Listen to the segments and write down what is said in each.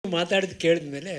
ಮಾತಾಡಿದ ಕೇಳಿದ ಮೇಲೆ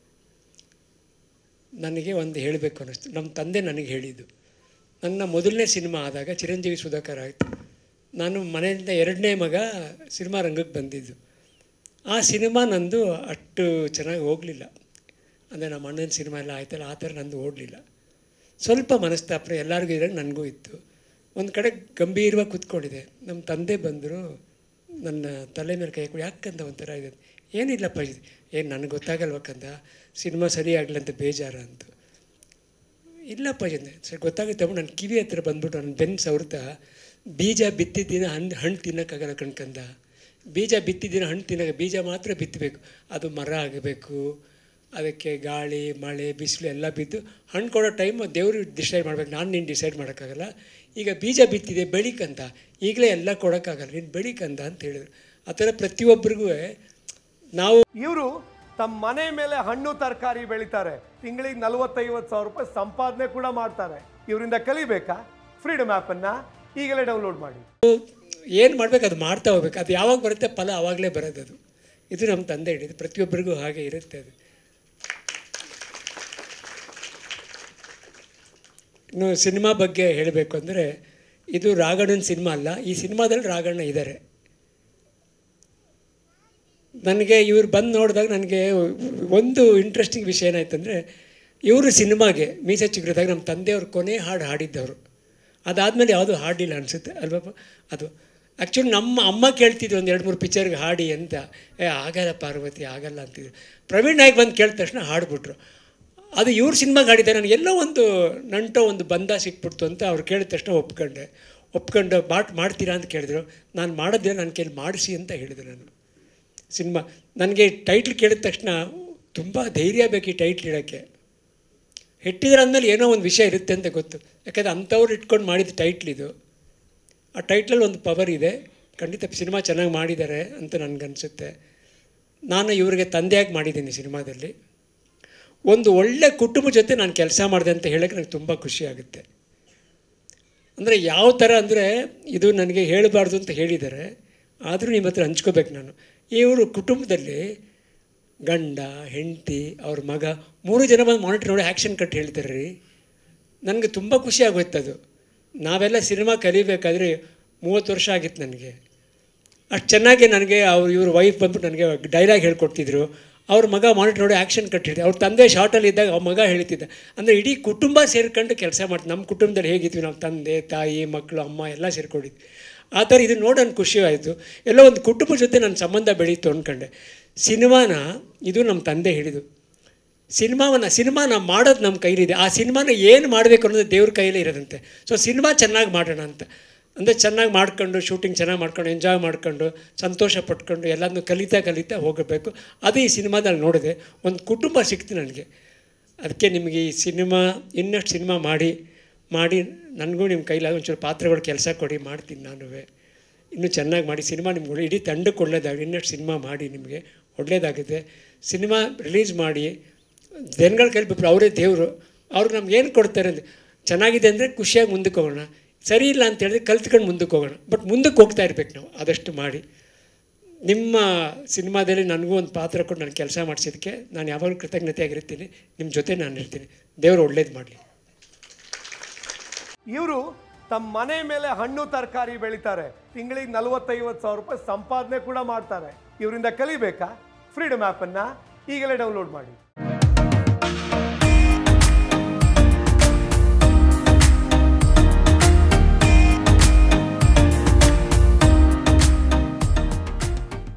ನನಗೆ ಒಂದು ಹೇಳಬೇಕು ಅನ್ನಿಸ್ತು ನಮ್ಮ ತಂದೆ ನನಗೆ ಹೇಳಿದ್ದು ನನ್ನ ಮೊದಲನೇ ಸಿನಿಮಾ ಆದಾಗ ಚಿರಂಜೀವಿ ಸುಧಾಕರ್ ಆಯಿತು ನಾನು ಮನೆಯಿಂದ ಎರಡನೇ ಮಗ ಸಿನಿಮಾ ರಂಗಕ್ಕೆ ಬಂದಿದ್ದು ಆ ಸಿನಿಮಾ ನಂದು ಅಷ್ಟು ಚೆನ್ನಾಗಿ ಹೋಗಲಿಲ್ಲ ಅಂದರೆ ನಮ್ಮ ಅಣ್ಣನ ಸಿನಿಮಾ ಎಲ್ಲ ಆಯ್ತಲ್ಲ ಆ ಥರ ನಂದು ಓಡಲಿಲ್ಲ ಸ್ವಲ್ಪ ಮನಸ್ತಾಪನೆ ಎಲ್ಲರಿಗೂ ಇರೋ ನನಗೂ ಇತ್ತು ಒಂದು ಕಡೆ ಗಂಭೀರವಾಗಿ ಕೂತ್ಕೊಂಡಿದೆ ನಮ್ಮ ತಂದೆ ಬಂದರು ನನ್ನ ತಲೆ ಮೇಲೆ ಕೈ ಹಾಕೊಂಡು ಯಾಕಂದ ಒಂಥರ ಇದೆ ಏನಿಲ್ಲಪ್ಪ ಇದು ಏನು ನನಗೆ ಗೊತ್ತಾಗಲ್ವಕ್ಕಂದ ಸಿನಿಮಾ ಸರಿ ಆಗಲಿ ಅಂತ ಬೇಜಾರ ಅಂತ ಇಲ್ಲಪ್ಪ ಎಂದೆ ಸರಿ ಗೊತ್ತಾಗುತ್ತೆ ಅಮ್ಮ ನನ್ನ ಕಿವಿ ಹತ್ರ ಬಂದ್ಬಿಟ್ಟು ನನ್ನ ಬೆನ್ನು ಸವರ್ತಾ ಬೀಜ ಬಿತ್ತಿದ್ದಿನ ಹಣ್ಣು ಹಣ್ಣು ತಿನ್ನೋಕ್ಕಾಗಲ್ಲ ಕಣ್ಕಂದ ಬೀಜ ಬಿತ್ತಿದ್ದಿನ ಹಣ್ಣು ತಿನ್ನೋಕೆ ಬೀಜ ಮಾತ್ರ ಬಿತ್ತಬೇಕು ಅದು ಮರ ಆಗಬೇಕು ಅದಕ್ಕೆ ಗಾಳಿ ಮಳೆ ಬಿಸಿಲು ಎಲ್ಲ ಬಿದ್ದು ಹಣ್ಣು ಕೊಡೋ ಟೈಮ್ ದೇವರು ಡಿಸೈಡ್ ಮಾಡ್ಬೇಕು ನಾನು ನೀನು ಡಿಸೈಡ್ ಮಾಡೋಕ್ಕಾಗಲ್ಲ ಈಗ ಬೀಜ ಬಿತ್ತಿದೆ ಬೆಳಿಕಂದ ಈಗಲೇ ಎಲ್ಲ ಕೊಡೋಕ್ಕಾಗಲ್ಲ ನೀನು ಬೆಳಿಕಂದ ಅಂತ ಹೇಳಿದ್ರು ಆ ಥರ ಪ್ರತಿಯೊಬ್ಬರಿಗೂ ನಾವು ಇವರು ತಮ್ಮ ಮನೆ ಮೇಲೆ ಹಣ್ಣು ತರಕಾರಿ ಬೆಳಿತಾರೆ ತಿಂಗಳಿಗೆ ನಲವತ್ತೈವತ್ತು ಸಾವಿರ ರೂಪಾಯಿ ಸಂಪಾದನೆ ಕೂಡ ಮಾಡ್ತಾರೆ ಇವರಿಂದ ಕಲಿಬೇಕಾ ಫ್ರೀಡಮ್ ಆ್ಯಪನ್ನು ಈಗಲೇ ಡೌನ್ಲೋಡ್ ಮಾಡಿ ಏನು ಮಾಡ್ಬೇಕು ಅದು ಮಾಡ್ತಾ ಹೋಗ್ಬೇಕು ಅದು ಯಾವಾಗ ಬರುತ್ತೆ ಫಲ ಆವಾಗಲೇ ಬರೋದು ಅದು ಇದು ನಮ್ಮ ತಂದೆ ಹಿಡಿದು ಪ್ರತಿಯೊಬ್ಬರಿಗೂ ಹಾಗೆ ಇರುತ್ತೆ ಅದು ಇನ್ನು ಸಿನಿಮಾ ಬಗ್ಗೆ ಹೇಳಬೇಕು ಅಂದರೆ ಇದು ರಾಘಣ್ಣನ ಸಿನಿಮಾ ಅಲ್ಲ ಈ ಸಿನಿಮಾದಲ್ಲಿ ರಾಘಣ್ಣ ಇದ್ದಾರೆ ನನಗೆ ಇವ್ರು ಬಂದು ನೋಡಿದಾಗ ನನಗೆ ಒಂದು ಇಂಟ್ರೆಸ್ಟಿಂಗ್ ವಿಷಯ ಏನಾಯ್ತಂದರೆ ಇವರು ಸಿನಿಮಾಗೆ ಮೀಸೆ ಚಿಗುರಿದಾಗ ನಮ್ಮ ತಂದೆಯವ್ರು ಕೊನೆ ಹಾಡು ಹಾಡಿದ್ದವರು ಅದಾದಮೇಲೆ ಯಾವುದೂ ಹಾಡಿಲ್ಲ ಅನಿಸುತ್ತೆ ಅಲ್ವಪ್ಪ ಅದು ಆ್ಯಕ್ಚುಲಿ ನಮ್ಮ ಅಮ್ಮ ಕೇಳ್ತಿದ್ರು ಒಂದು ಎರಡು ಮೂರು ಪಿಕ್ಚರ್ಗೆ ಹಾಡಿ ಅಂತ ಏ ಆಗಲ್ಲ ಪಾರ್ವತಿ ಆಗಲ್ಲ ಅಂತಿದ್ರು ಪ್ರವೀಣ್ ನಾಯ್ಕ್ ಬಂದು ಕೇಳಿದ ತಕ್ಷಣ ಹಾಡ್ಬಿಟ್ರು ಅದು ಇವ್ರ ಸಿನಿಮಾಗೆ ಹಾಡಿದ್ದಾರೆ ನನಗೆ ಎಲ್ಲೋ ಒಂದು ನಂಟೋ ಒಂದು ಬಂಧ ಸಿಕ್ಬಿಡ್ತು ಅಂತ ಅವ್ರು ಕೇಳಿದ ತಕ್ಷಣ ಒಪ್ಕೊಂಡೆ ಒಪ್ಕೊಂಡು ಬಾಟ್ ಮಾಡ್ತೀರಾ ಅಂತ ಕೇಳಿದ್ರು ನಾನು ಮಾಡೋದಿಲ್ಲ ನನ್ನ ಕೈಲಿ ಮಾಡಿಸಿ ಅಂತ ಹೇಳಿದೆ ನಾನು ಸಿನಿಮಾ ನನಗೆ ಟೈಟ್ಲ್ ಕೇಳಿದ ತಕ್ಷಣ ತುಂಬ ಧೈರ್ಯ ಬೇಕು ಈ ಟೈಟ್ಲ್ ಇಡೋಕ್ಕೆ ಹೆಟ್ಟಿದ್ರೆ ಅಂದಮೇಲೆ ಏನೋ ಒಂದು ವಿಷಯ ಇರುತ್ತೆ ಅಂತ ಗೊತ್ತು ಯಾಕಂದರೆ ಅಂಥವ್ರು ಇಟ್ಕೊಂಡು ಮಾಡಿದ ಟೈಟ್ಲ್ ಇದು ಆ ಟೈಟ್ಲಲ್ಲಿ ಒಂದು ಪವರ್ ಇದೆ ಖಂಡಿತ ಸಿನಿಮಾ ಚೆನ್ನಾಗಿ ಮಾಡಿದ್ದಾರೆ ಅಂತ ನನಗನ್ಸುತ್ತೆ ನಾನು ಇವರಿಗೆ ತಂದೆಯಾಗಿ ಮಾಡಿದ್ದೀನಿ ಸಿನಿಮಾದಲ್ಲಿ ಒಂದು ಒಳ್ಳೆ ಕುಟುಂಬ ಜೊತೆ ನಾನು ಕೆಲಸ ಮಾಡಿದೆ ಅಂತ ಹೇಳೋಕ್ಕೆ ನನಗೆ ತುಂಬ ಖುಷಿ ಆಗುತ್ತೆ ಅಂದರೆ ಯಾವ ಥರ ಅಂದರೆ ಇದು ನನಗೆ ಹೇಳಬಾರ್ದು ಅಂತ ಹೇಳಿದ್ದಾರೆ ಆದರೂ ನಿಮ್ಮ ಹತ್ರ ಹಂಚ್ಕೋಬೇಕು ನಾನು ಇವರು ಕುಟುಂಬದಲ್ಲಿ ಗಂಡ ಹೆಂಡತಿ ಅವ್ರ ಮಗ ಮೂರು ಜನ ಬಂದು ಮಾನಿಟ್ರ್ ನೋಡಿ ಆ್ಯಕ್ಷನ್ ಕಟ್ ಹೇಳ್ತಾರೆ ರೀ ನನಗೆ ತುಂಬ ಖುಷಿ ಆಗೋಯ್ತು ಅದು ನಾವೆಲ್ಲ ಸಿನಿಮಾ ಕಲಿಬೇಕಾದ್ರೆ ಮೂವತ್ತು ವರ್ಷ ಆಗಿತ್ತು ನನಗೆ ಅಷ್ಟು ಚೆನ್ನಾಗಿ ನನಗೆ ಅವ್ರು ಇವ್ರ ವೈಫ್ ಬಂದ್ಬಿಟ್ಟು ನನಗೆ ಡೈಲಾಗ್ ಹೇಳ್ಕೊಡ್ತಿದ್ರು ಅವ್ರ ಮಗ ಮಾನಿಟ್ರ್ ನೋಡಿ ಆ್ಯಕ್ಷನ್ ಕಟ್ಟಿದ್ದೆ ಅವ್ರ ತಂದೆ ಶಾರ್ಟಲ್ಲಿ ಇದ್ದಾಗ ಅವ್ರ ಮಗ ಹೇಳ್ತಿದ್ದ ಅಂದರೆ ಇಡೀ ಕುಟುಂಬ ಸೇರ್ಕೊಂಡು ಕೆಲಸ ಮಾಡ್ತೀವಿ ನಮ್ಮ ಕುಟುಂಬದಲ್ಲಿ ಹೇಗಿದ್ವಿ ನಾವು ತಂದೆ ತಾಯಿ ಮಕ್ಕಳು ಅಮ್ಮ ಎಲ್ಲ ಸೇರ್ಕೊಂಡಿದ್ವಿ ಆ ಥರ ಇದು ನೋಡಿ ನನಗೆ ಖುಷಿ ಆಯಿತು ಎಲ್ಲೋ ಒಂದು ಕುಟುಂಬ ಜೊತೆ ನನ್ನ ಸಂಬಂಧ ಬೆಳೀತು ಅಂದ್ಕೊಂಡೆ ಸಿನಿಮಾನ ಇದು ನಮ್ಮ ತಂದೆ ಹೇಳಿದ್ದು ಸಿನಿಮಾವನ್ನು ಸಿನಿಮಾನ ಮಾಡೋದು ನಮ್ಮ ಕೈಲಿದೆ ಆ ಸಿನಿಮಾನ ಏನು ಮಾಡಬೇಕು ಅನ್ನೋದು ದೇವ್ರ ಕೈಲೇ ಇರೋದಂತೆ ಸೊ ಸಿನಿಮಾ ಚೆನ್ನಾಗಿ ಮಾಡೋಣ ಅಂತ ಅಂದರೆ ಚೆನ್ನಾಗಿ ಮಾಡ್ಕೊಂಡು ಶೂಟಿಂಗ್ ಚೆನ್ನಾಗಿ ಮಾಡ್ಕೊಂಡು ಎಂಜಾಯ್ ಮಾಡ್ಕೊಂಡು ಸಂತೋಷ ಪಟ್ಕೊಂಡು ಎಲ್ಲದನ್ನೂ ಕಲಿತಾ ಕಲಿತಾ ಹೋಗಬೇಕು ಅದು ಈ ಸಿನಿಮಾದಲ್ಲಿ ನೋಡಿದೆ ಒಂದು ಕುಟುಂಬ ಸಿಕ್ತು ನನಗೆ ಅದಕ್ಕೆ ನಿಮಗೆ ಈ ಸಿನಿಮಾ ಇನ್ನಷ್ಟು ಸಿನಿಮಾ ಮಾಡಿ ಮಾಡಿ ನನಗೂ ನಿಮ್ಮ ಕೈಲಾಗ ಒಂಚೂರು ಪಾತ್ರಗಳು ಕೆಲಸ ಕೊಡಿ ಮಾಡ್ತೀನಿ ನಾನು ಇನ್ನೂ ಚೆನ್ನಾಗಿ ಮಾಡಿ ಸಿನಿಮಾ ನಿಮ್ಗೆ ಒಳ್ಳೆ- ಇಡೀ ತಂಡಕ್ಕೆ ಒಳ್ಳೇದಾಗಲಿ ಇನ್ನಷ್ಟು ಸಿನಿಮಾ ಮಾಡಿ ನಿಮಗೆ ಒಳ್ಳೆಯದಾಗುತ್ತೆ ಸಿನಿಮಾ ರಿಲೀಸ್ ಮಾಡಿ ಜನಗಳ ಕೈಲಿ ಬಿಟ್ಟರು ಅವರೇ ದೇವರು ಅವ್ರು ನಮ್ಗೆ ಏನು ಕೊಡ್ತಾರೆ ಅಂದರೆ ಚೆನ್ನಾಗಿದೆ ಅಂದರೆ ಖುಷಿಯಾಗಿ ಮುಂದಕ್ಕೆ ಹೋಗೋಣ ಸರಿ ಇಲ್ಲ ಅಂತ ಹೇಳಿದ್ರೆ ಕಲ್ತ್ಕೊಂಡು ಮುಂದಕ್ಕೆ ಹೋಗೋಣ ಬಟ್ ಮುಂದಕ್ಕೆ ಹೋಗ್ತಾ ಇರ್ಬೇಕು ನಾವು ಆದಷ್ಟು ಮಾಡಿ ನಿಮ್ಮ ಸಿನಿಮಾದಲ್ಲಿ ನನಗೂ ಒಂದು ಪಾತ್ರ ಕೊಟ್ಟು ನಾನು ಕೆಲಸ ಮಾಡಿಸಿದ್ದಕ್ಕೆ ನಾನು ಯಾವಾಗಲೂ ಕೃತಜ್ಞತೆಯಾಗಿರ್ತೀನಿ ನಿಮ್ಮ ಜೊತೆ ನಾನು ಇರ್ತೀನಿ ದೇವರು ಒಳ್ಳೇದು ಮಾಡಲಿ ಇವರು ತಮ್ಮ ಮನೆ ಮೇಲೆ ಹಣ್ಣು ತರಕಾರಿ ಬೆಳಿತಾರೆ ತಿಂಗಳಿಗೆ ನಲವತ್ತೈವತ್ತು ಸಾವಿರ ರೂಪಾಯಿ ಸಂಪಾದನೆ ಕೂಡ ಮಾಡ್ತಾರೆ ಇವರಿಂದ ಕಲಿಬೇಕಾ ಫ್ರೀಡಮ್ ಆ್ಯಪನ್ನು ಈಗಲೇ ಡೌನ್ಲೋಡ್ ಮಾಡಿ